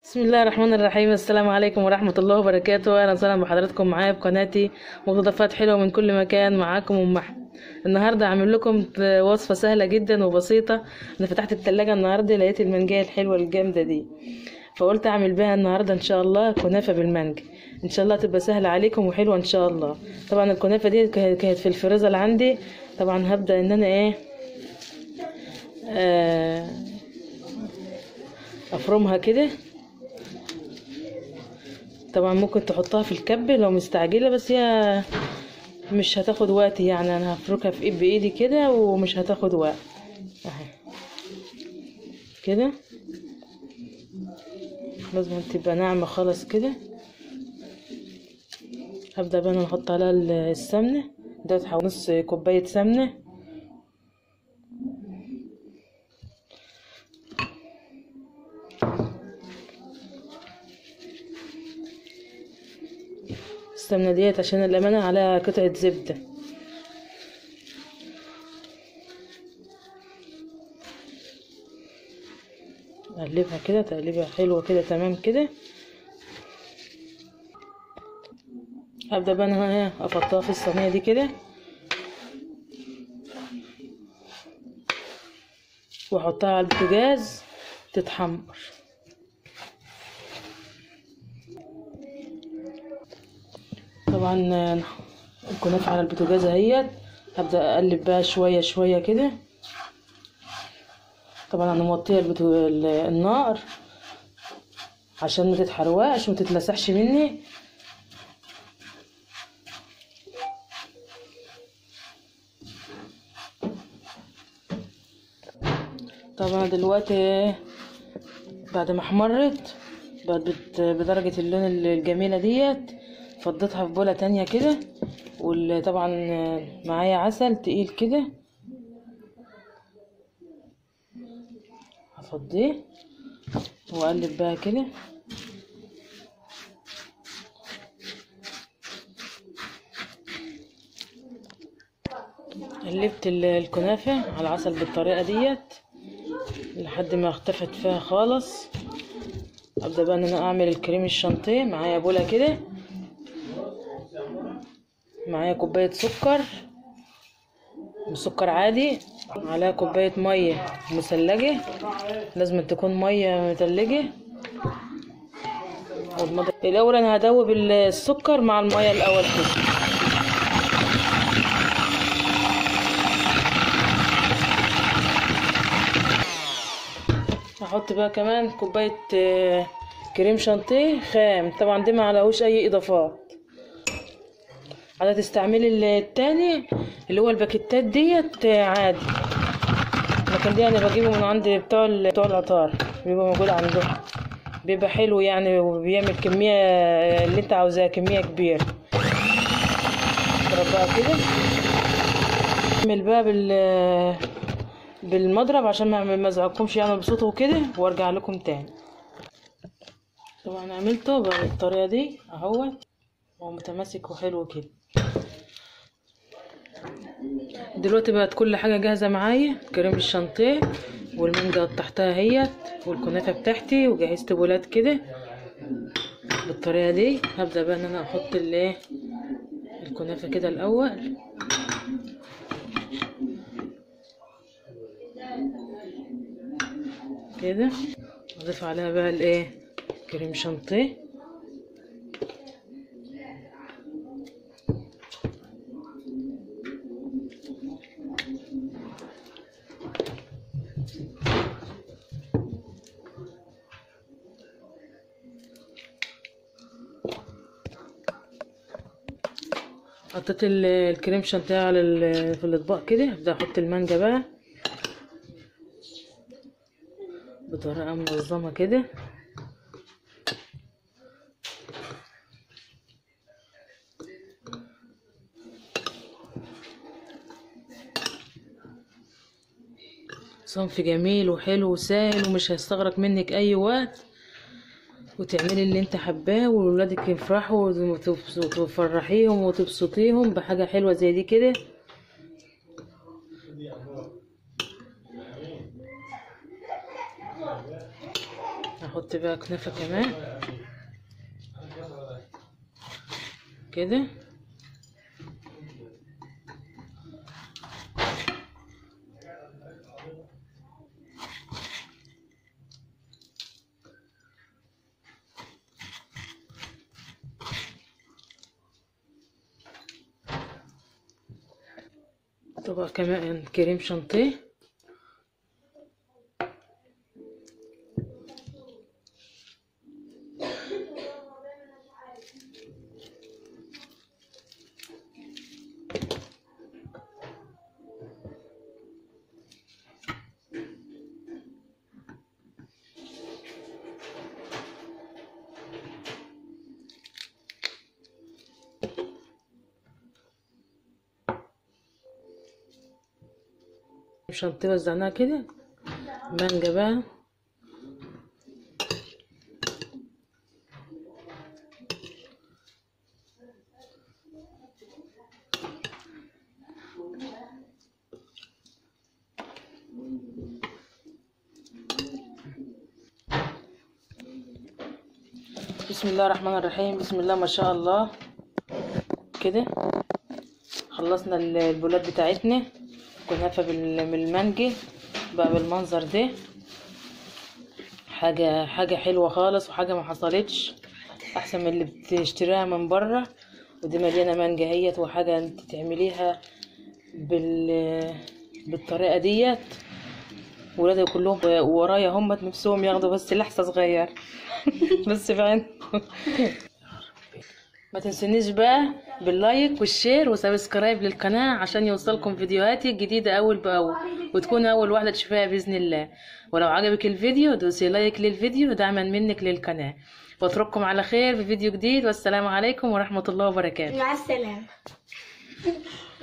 بسم الله الرحمن الرحيم السلام عليكم ورحمة الله وبركاته أهلا وسهلا بحضراتكم معايا بقناتي مقتطفات حلوة من كل مكان معاكم أم أحمد النهاردة عامل لكم وصفة سهلة جدا وبسيطة أنا فتحت التلاجة النهاردة لقيت المانجاية الحلوة الجامدة دي فقلت أعمل بها النهاردة إن شاء الله كنافة بالمانجا إن شاء الله تبقى سهلة عليكم وحلوة إن شاء الله طبعا الكنافة دي كانت في الفريزر اللي عندي طبعا هبدأ إن أنا إيه آه أفرمها كده طبعا ممكن تحطها في الكب لو مستعجله بس هي مش هتاخد وقت يعني انا هفركها في ايد بايدي كده ومش هتاخد وقت اهي كده لازم تبقى ناعمه خالص كده هبدا بقى انا احط عليها السمنه دوت حوالي نص كوبايه سمنه السمنة ديت عشان الأمانة عليها قطعة زبدة أقلبها كده تقليبها حلوة كده تمام كده هبدأ بقى أنا أحطها في الصينية دي كده وأحطها على البوتاجاز تتحمر طبعا الكنافة على البوتاجاز اهيت هبدأ اقلب بقى شوية شوية كده طبعا انا موطية البتو... النار عشان ما تتحرقش وما تتلسعش مني طبعا دلوقتي بعد ما احمرت بقت بدرجة اللون الجميلة ديت فضيتها في بولة تانية كده وطبعا معايا عسل تقيل كده هفضيه واقلب بقى كده قلبت الكنافة على العسل بالطريقة ديت لحد ما اختفت فيها خالص ابدا بقى ان انا اعمل الكريم الشانتيه معايا بوله كده معايا كوباية سكر سكر عادي عليها كوباية مية مثلجة لازم تكون مية متلجة الأول أنا هدوب السكر مع المية الأول كده هحط بقى كمان كوباية كريم شانتيه خام طبعا دي ما عليهوش أي إضافات على تستعملي التاني اللي هو الباكيتات ديت عادي لكن دي انا بجيبه من عند بتوع بتوع العطار بيبقى موجود عندهم بيبقى حلو يعني وبيعمل كمية اللي انت عاوزاها كمية كبيرة اضرب بقى كده اعمل بقى بال بالمضرب عشان ما ازعجكمش يعني بصوته وكده وارجع لكم تاني طبعا عملته بالطريقة دي اهوت هو متماسك وحلو كده دلوقتي بقت كل حاجة جاهزة معايا كريم الشانتيه والمانجا قطعتها اهيت والكنافة بتاعتي وجهزت بولات كده بالطريقة دي هبدأ بقى ان انا احط الايه الكنافة كده الاول كده اضيف عليها بقى الايه كريم شانتيه حطيت الكريم شانتيه على في الاطباق كده ابدا احط المانجا بقى بطريقه منظمه كده صنف جميل وحلو وسهل ومش هيستغرق منك اي وقت وتعملي اللي انت حباه وولادك يفرحوا وتفرحيهم وتبسطيهم بحاجة حلوة زي دي كده نحط بقى كنافة كمان كده طبق كمان كريم شانتيه شنطة وزعناها كده مانجا بقى بسم الله الرحمن الرحيم بسم الله ما شاء الله كده خلصنا ال- البولات بتاعتنا كنافة بال- بالمانجي بقى بالمنظر ده حاجة حاجة حلوة خالص وحاجة ما حصلتش أحسن من اللي بتشتريها من بره ودي مليانة مانجا هيت وحاجة انت تعمليها بال بالطريقة ديت ولادي كلهم ورايا هم نفسهم ياخدوا بس لحسة صغير بس بعين ما تنسونيش بقى باللايك والشير وسبسكرايب للقناة عشان يوصلكم فيديوهاتي الجديدة أول بأول وتكون أول واحدة تشوفيها بإذن الله ولو عجبك الفيديو دوسي لايك للفيديو دعما منك للقناة واترككم على خير في فيديو جديد والسلام عليكم ورحمة الله وبركاته مع السلامة